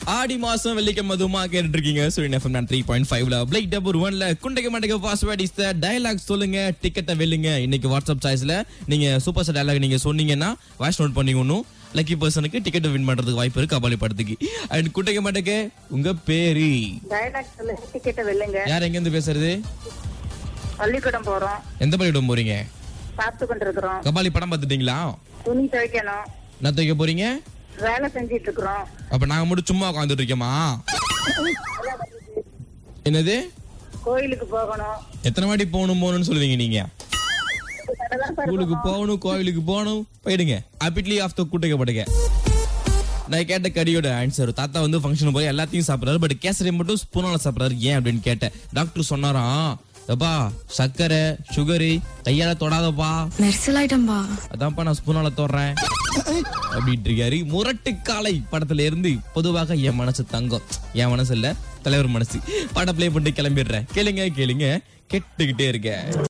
ஆடி மாசம் வெள்ளிக்கிழமை மதுமா கேட்டுட்டு இருக்கீங்க சுழின் எஃப்எம் நான் த்ரீ பாயிண்ட் ஃபைவ்ல பிளைக் டபுள் ஒன்ல குண்டைக்கு மாட்டேங்க பாஸ்வேர்ட் இஸ் டயலாக் சொல்லுங்க டிக்கெட்டை வெல்லுங்க இன்னைக்கு வாட்ஸ்அப் சாய்ஸ்ல நீங்க சூப்பர் ஸ்டார் டயலாக் நீங்க சொன்னீங்கன்னா வாய்ஸ் நோட் பண்ணிக்கணும் லக்கி பர்சனுக்கு டிக்கெட் வின் பண்றதுக்கு வாய்ப்பு இருக்கு கபாலி படத்துக்கு அண்ட் குண்டைக்கு மாட்டேங்க உங்க பேரு டயலாக் சொல்லுங்க டிக்கெட்டை வெல்லுங்க யார் எங்க இருந்து பேசுறது பள்ளிக்கூடம் போறோம் எந்த பள்ளியிடம் போறீங்க பார்த்து கொண்டிருக்கிறோம் கபாலி படம் பார்த்துட்டீங்களா துணி துவைக்கணும் என்ன துவைக்க போறீங்க வேலை செஞ்சிட்டு இருக்கிறோம் அப்ப நாங்க மட்டும் சும்மா உட்காந்துட்டு இருக்கோமா என்னது கோயிலுக்கு போகணும் எத்தனை வாட்டி போகணும் போகணும்னு சொல்லுவீங்க நீங்க அதெல்லாம் சார் ஸ்கூலுக்கு போகணும் கோவிலுக்கு போகணும் போயிடுங்க அப்பிட்லி ஆஃப் த கூட்டக்கப்பட்டுங்க நான் கேட்ட கடியோட ஆன்சர் தாத்தா வந்து ஃபங்க்ஷன் போய் எல்லாத்தையும் சாப்பிடுறாரு பட் கேசரி மட்டும் ஸ்பூனால சாப்பிடுறாரு ஏன் அப்படின்னு கேட்டேன் டாக்டர் சொன்னாராம் எப்பா சர்க்கரை சுகரு கையால தொடாதப்பா மெர்சல் ஐட்டம்பா அதான்ப்பா நான் ஸ்பூனால தொடுறேன் அப்படின்ட்டு இருக்காரு முரட்டு காலை படத்துல இருந்து பொதுவாக என் மனசு தங்கம் என் மனசு இல்ல தலைவர் மனசு படம் ப்ளே பண்ணிட்டு கிளம்பிடுறேன் கேளுங்க கேளுங்க கெட்டுக்கிட்டே இருக்க